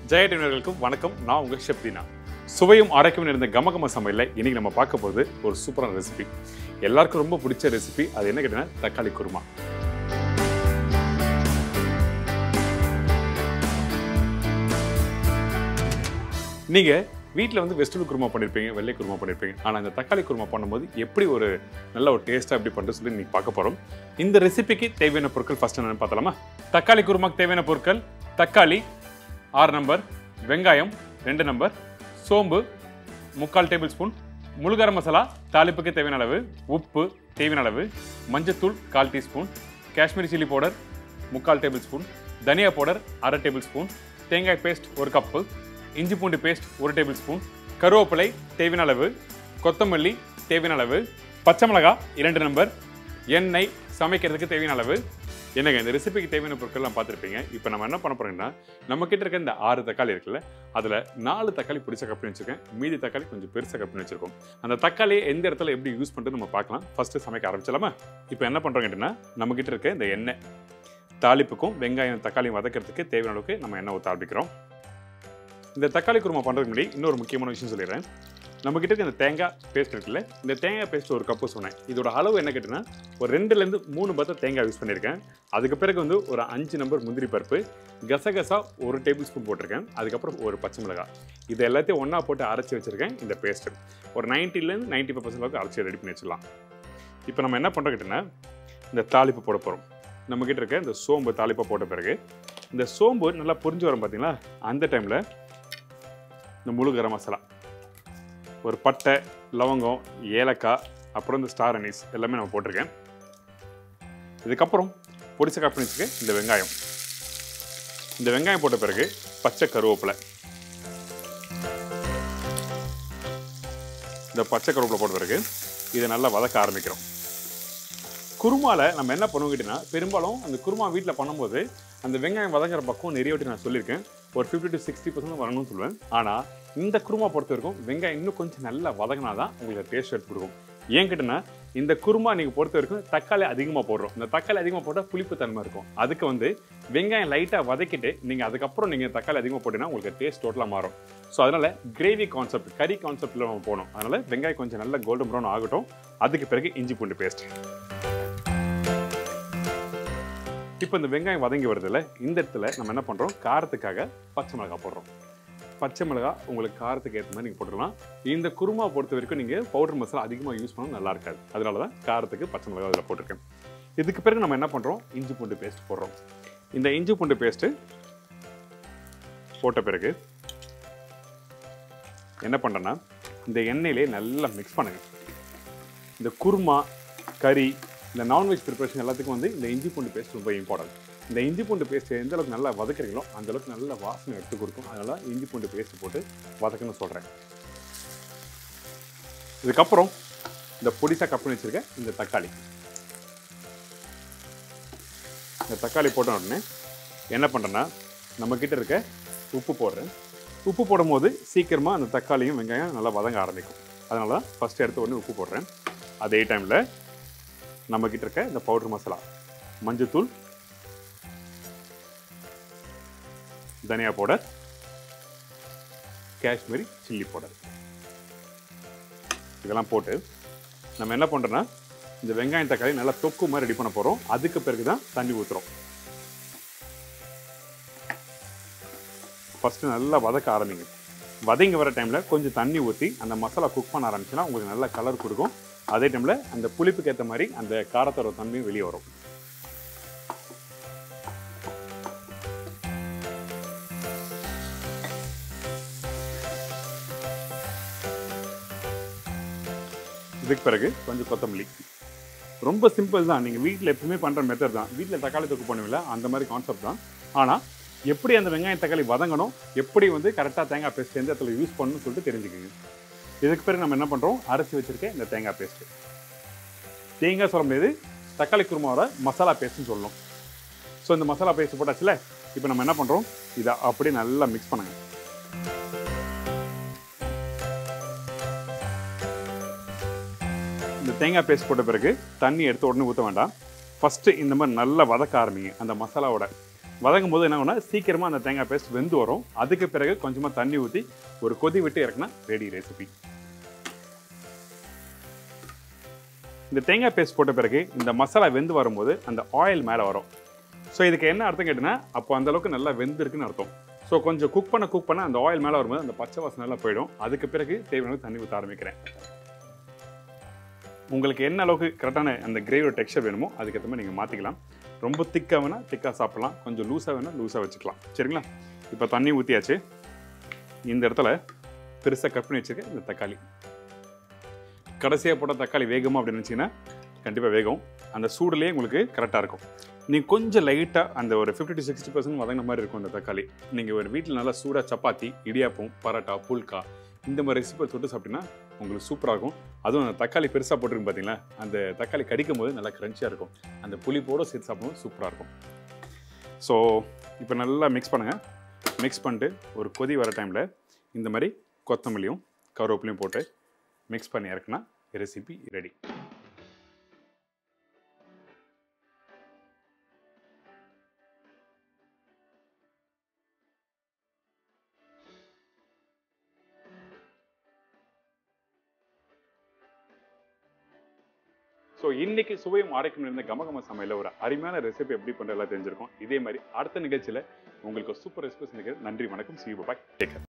ஜெய டிவினர்களுக்கும் வணக்கம் நான் உங்கள் ஷெப்தினா சுவையும் ஆரோக்கியமும் இருந்த கமகம சமையலில் இன்னைக்கு நம்ம பார்க்க போகிறது ஒரு சூப்பரான ரெசிபி எல்லாருக்கும் ரொம்ப பிடிச்ச ரெசிபி அது என்ன கேட்டீங்கன்னா தக்காளி குருமா நீங்கள் வீட்டில் வந்து வெஜிடபிள் குருமா பண்ணியிருப்பீங்க வெள்ளை குருமா பண்ணியிருப்பீங்க ஆனால் இந்த தக்காளி குருமா பண்ணும்போது எப்படி ஒரு நல்ல ஒரு டேஸ்ட்டாக எப்படி பண்ணுறது சொல்லி நீங்கள் பார்க்க போகிறோம் இந்த ரெசிபிக்கு தேவையான பொருட்கள் ஃபஸ்ட் என்னென்னு பார்த்தலாமா தக்காளி குருமாக்கு தேவையான பொருட்கள் தக்காளி ஆறு நம்பர் வெங்காயம் ரெண்டு நம்பர் சோம்பு முக்கால் டேபிள் ஸ்பூன் முழுகரம் மசாலா தாளிப்புக்கு தேவையான அளவு உப்பு தேவையான அளவு மஞ்சத்தூள் கால் டீஸ்பூன் காஷ்மீரி சில்லி பவுடர் முக்கால் டேபிள் ஸ்பூன் தனியா பவுடர் அரை டேபிள் ஸ்பூன் தேங்காய் பேஸ்ட் ஒரு கப்பு இஞ்சி பூண்டு பேஸ்ட் ஒரு டேபிள் ஸ்பூன் கருவேப்பிலை தேவையான அளவு கொத்தமல்லி தேவையான அளவு பச்சை மிளகாய் இரண்டு நம்பர் எண்ணெய் சமைக்கிறதுக்கு தேவையான அளவு என்னங்க இந்த ரெசிபிக்கு தேவையான பொருட்கள்லாம் பார்த்துருப்பீங்க இப்போ நம்ம என்ன பண்ண போறோம்னா நம்ம கிட்ட இருக்க இந்த ஆறு தக்காளி இருக்குல்ல அதில் நாலு தக்காளி பிடிச்ச கப் பண்ணி வச்சிருக்கேன் மீதி தக்காளி கொஞ்சம் பெருசாக கப் பண்ணி வச்சிருக்கோம் அந்த தக்காளியை எந்த இடத்துல எப்படி யூஸ் பண்ணுறது நம்ம பார்க்கலாம் ஃபர்ஸ்ட் சமைக்க ஆரம்பிச்சலாமா இப்போ என்ன பண்ணுறோம் கேட்டிங்கன்னா நம்ம கிட்ட இருக்க இந்த எண்ணெய் தாளிப்புக்கும் வெங்காயம் தக்காளியும் வதக்கிறதுக்கு தேவையான அளவுக்கு நம்ம எண்ணெய் ஊற்ற ஆரம்பிக்கிறோம் இந்த தக்காளி குருமா பண்ணுறதுக்கு முன்னாடி இன்னொரு முக்கியமான விஷயம் சொல்லிடுறேன் நம்ம கிட்ட இருக்க இந்த தேங்காய் பேஸ்ட் இருக்குல்ல இந்த தேங்காய் பேஸ்ட் ஒரு கப்பு சொன்னேன் இதோட அளவு என்ன கேட்டிங்கன்னா ஒரு ரெண்டுலேருந்து மூணு பத்த தேங்காய் யூஸ் பண்ணியிருக்கேன் அதுக்கு பிறகு வந்து ஒரு அஞ்சு நம்பர் முந்திரி பருப்பு கசகசா ஒரு டேபிள் ஸ்பூன் போட்டிருக்கேன் அதுக்கப்புறம் ஒரு பச்சை மிளகாய் இது எல்லாத்தையும் ஒன்றா போட்டு அரைச்சி வச்சிருக்கேன் இந்த பேஸ்ட்டு ஒரு நைன்ட்டிலேருந்து நைன்ட்டி ஃபைவ் பர்சன்ட் அளவுக்கு அரைச்சி ரெடி பண்ணி வச்சிடலாம் இப்போ நம்ம என்ன பண்ணுறோம் கேட்டிங்கன்னா இந்த தாளிப்பு போட போகிறோம் நம்ம கிட்ட இருக்க இந்த சோம்பு தாளிப்பை போட்ட பிறகு இந்த சோம்பு நல்லா புரிஞ்சு வரும் பார்த்தீங்களா அந்த டைமில் இந்த முழு கரம் மசாலா ஒரு பட்டை லவங்கம் ஏலக்காய் அப்புறம் இந்த ஸ்டார் அனீஸ் எல்லாமே நம்ம போட்டிருக்கேன் இதுக்கப்புறம் பொடிசை கட் பண்ணி வச்சுக்க இந்த வெங்காயம் இந்த வெங்காயம் போட்ட பிறகு பச்சை கருவேப்பிலை இந்த பச்சை கருவேப்பிலை போட்ட பிறகு இதை நல்லா வதக்க ஆரம்பிக்கிறோம் குருமால நம்ம என்ன பண்ணுவோம் கேட்டிங்கன்னா பெரும்பாலும் அந்த குருமா வீட்டில் பண்ணும்போது அந்த வெங்காயம் வதங்குற பக்கம் நிறைய வாட்டி நான் சொல்லியிருக்கேன் ஒரு ஃபிஃப்டி டு சிக்ஸ்டி பர்சன்ட் வரணும்னு சொல்லுவேன் ஆனால் இந்த குருமா பொறுத்த வரைக்கும் வெங்காயம் இன்னும் கொஞ்சம் நல்லா வதங்கினா தான் உங்களுக்கு டேஸ்ட் எடுத்து கொடுக்கும் ஏன் கேட்டிங்கன்னா இந்த குருமா நீங்கள் பொறுத்த வரைக்கும் தக்காளி அதிகமாக போடுறோம் இந்த தக்காளி அதிகமாக போட்டால் புளிப்பு தன்மை இருக்கும் அதுக்கு வந்து வெங்காயம் லைட்டாக வதக்கிட்டு நீங்கள் அதுக்கப்புறம் நீங்கள் தக்காளி அதிகமாக போட்டீங்கன்னா உங்களுக்கு டேஸ்ட் டோட்டலாக மாறும் ஸோ அதனால் கிரேவி கான்செப்ட் கறி கான்செப்டில் நம்ம போகணும் அதனால் வெங்காயம் கொஞ்சம் நல்லா கோல்டன் ப்ரௌன் ஆகட்டும் அதுக்கு பிறகு இஞ்சி பூண்டு பேஸ்ட் இப்போ இந்த வெங்காயம் வதங்கி வருதுல்ல இந்த இடத்துல நம்ம என்ன பண்ணுறோம் காரத்துக்காக பச்சை மிளகாய் போடுறோம் பச்சை மிளகாய் உங்களுக்கு காரத்துக்கு ஏற்ற மாதிரி நீங்கள் போட்டுக்கலாம் இந்த குருமா பொறுத்த வரைக்கும் நீங்கள் பவுடர் மசாலா அதிகமாக யூஸ் பண்ணால் நல்லா இருக்காது அதனால தான் காரத்துக்கு பச்சை மிளகாய் அதில் போட்டிருக்கேன் இதுக்கு பிறகு நம்ம என்ன பண்ணுறோம் இஞ்சி பூண்டு பேஸ்ட் போடுறோம் இந்த இஞ்சி பூண்டு பேஸ்ட்டு போட்ட பிறகு என்ன பண்ணுறேன்னா இந்த எண்ணெயிலே நல்லா மிக்ஸ் பண்ணுங்க இந்த குருமா கறி இந்த நான்வெஜ் ப்ரிப்பரேஷன் எல்லாத்துக்கும் வந்து இந்த இஞ்சி பூண்டு பேஸ்ட் ரொம்ப இம்பார்ட்டன்ட் இந்த இஞ்சி பூண்டு பேஸ்ட் எந்த அளவுக்கு நல்லா வதக்குறீங்களோ அந்த அளவுக்கு நல்ல வாசனை எடுத்து கொடுக்கும் அதனால இஞ்சி பூண்டு பேஸ்ட் போட்டு வதக்கணும்னு சொல்கிறேன் இதுக்கப்புறம் இந்த பொடிசா கப் பண்ணி வச்சிருக்க இந்த தக்காளி இந்த தக்காளி போட்ட உடனே என்ன பண்ணுறேன்னா நம்ம கிட்ட இருக்க உப்பு போடுறேன் உப்பு போடும்போது சீக்கிரமாக அந்த தக்காளியும் வெங்காயம் நல்லா வதங்க ஆரம்பிக்கும் அதனால தான் ஃபஸ்ட்டு எடுத்த உடனே உப்பு போடுறேன் அதே டைமில் நம்ம கிட்ட இருக்க இந்த பவுடர் மசாலா மஞ்சத்தூள் தனியா பவுடர் காஷ்மீரி சில்லி பவுடர் இதெல்லாம் போட்டு நம்ம என்ன பண்ணுறோன்னா இந்த வெங்காயம் தக்காளி நல்லா தொக்கு மாதிரி ரெடி பண்ண போகிறோம் அதுக்கு பிறகு தான் தண்ணி ஊற்றுறோம் ஃபஸ்ட்டு நல்லா வதக்க ஆரம்பிங்க வதங்கி வர டைமில் கொஞ்சம் தண்ணி ஊற்றி அந்த மசாலா குக் பண்ண ஆரம்பிச்சுன்னா உங்களுக்கு நல்ல கலர் கொடுக்கும் அதே டைமில் அந்த புளிப்புக்கு ஏற்ற மாதிரி அந்த காரத்தோட தன்மையும் வெளியே வரும் இதுக்கு பிறகு கொஞ்சம் கொத்தமல்லி ரொம்ப சிம்பிள் தான் நீங்கள் வீட்டில் எப்பவுமே பண்ணுற மெத்தட் தான் வீட்டில் தக்காளி தொக்கு பண்ணுவீங்களா அந்த மாதிரி கான்செப்ட் தான் ஆனால் எப்படி அந்த வெங்காயம் தக்காளி வதங்கணும் எப்படி வந்து கரெக்டாக தேங்காய் பேஸ்ட் எந்த இடத்துல யூஸ் பண்ணணும்னு சொல்லிட்டு தெரிஞ்சுக்கோங்க இதுக்கு பிறகு நம்ம என்ன பண்ணுறோம் அரைச்சி வச்சிருக்க இந்த தேங்காய் பேஸ்ட்டு தேங்காய் சொல்ல முடியாது தக்காளி குருமாவோட மசாலா பேஸ்ட்னு சொல்லணும் ஸோ இந்த மசாலா பேஸ்ட் போட்டாச்சுல இப்போ நம்ம என்ன பண்ணுறோம் இதை அப்படியே நல்லா மிக்ஸ் பண்ணுங்க இந்த தேங்காய் பேஸ்ட் போட்ட பிறகு தண்ணி எடுத்து உடனே ஊற்ற வேண்டாம் ஃபஸ்ட்டு இந்த மாதிரி நல்லா வதக்க ஆரம்பிங்க அந்த மசாலாவோட வதங்கும் போது என்ன ஆகும்னா சீக்கிரமாக அந்த தேங்காய் பேஸ்ட் வெந்து வரும் அதுக்கு பிறகு கொஞ்சமாக தண்ணி ஊற்றி ஒரு கொதி விட்டு இறக்குனா ரெடி ரெசிபி இந்த தேங்காய் பேஸ்ட் போட்ட பிறகு இந்த மசாலா வெந்து வரும்போது அந்த ஆயில் மேலே வரும் ஸோ இதுக்கு என்ன அர்த்தம் கேட்டினா அப்போ அந்த அளவுக்கு நல்லா வெந்திருக்குன்னு அர்த்தம் ஸோ கொஞ்சம் குக் பண்ண குக் பண்ண அந்த ஆயில் மேலே வரும்போது அந்த பச்சை வாசனை எல்லாம் போயிடும் அதுக்கு பிறகு தேவையான தண்ணி ஊற்ற ஆரம்பிக்கிறேன் உங்களுக்கு என்ன அளவுக்கு கரெக்டான அந்த கிரேவியோட டெக்ஸ்சர் வேணுமோ அதுக்கேற்ற மாதிரி நீங்கள் மாற்றிக்கலாம் ரொம்ப திக்காக வேணால் திக்காக சாப்பிடலாம் கொஞ்சம் லூஸாக வேணால் லூஸாக வச்சுக்கலாம் சரிங்களா இப்போ தண்ணி ஊற்றியாச்சு இந்த இடத்துல பெருசாக கட் பண்ணி வச்சுருக்க இந்த தக்காளி கடைசியாக போட்ட தக்காளி வேகுமா அப்படின்னு நினச்சிங்கன்னா கண்டிப்பாக வேகும் அந்த சூடுலேயே உங்களுக்கு கரெக்டாக இருக்கும் நீங்கள் கொஞ்சம் லைட்டாக அந்த ஒரு ஃபிஃப்டி டு சிக்ஸ்டி பர்சன்ட் வதங்கின மாதிரி இருக்கும் அந்த தக்காளி நீங்கள் ஒரு வீட்டில் நல்லா சூடாக சப்பாத்தி இடியாப்பம் பரோட்டா புல்கா இந்த மாதிரி ரெசிபி தொட்டு சாப்பிட்டீங்கன்னா உங்களுக்கு சூப்பராக இருக்கும் அதுவும் அந்த தக்காளி பெருசாக போட்டிருக்கு பார்த்தீங்களா அந்த தக்காளி கடிக்கும் போது நல்லா க்ரன்ச்சியாக இருக்கும் அந்த புளிப்போடு சேர்த்து சாப்பிடும்போது சூப்பராக இருக்கும் ஸோ இப்போ நல்லா மிக்ஸ் பண்ணுங்கள் மிக்ஸ் பண்ணிட்டு ஒரு கொதி வர டைமில் இந்த மாதிரி கொத்தமல்லியும் கருவேப்பிலையும் போட்டு மிக்ஸ் பண்ணி இறக்குனா ரெசிபி ரெடி ஸோ இன்னைக்கு சுவையும் ஆரோக்கியம் இருந்த கமகம சமையல ஒரு அருமையான ரெசிபி எப்படி பண்ணுறதெல்லாம் தெரிஞ்சிருக்கும் இதே மாதிரி அடுத்த நிகழ்ச்சியில் உங்களுக்கு சூப்பர் ரெசிபி நன்றி வணக்கம் சி பாய் டேக்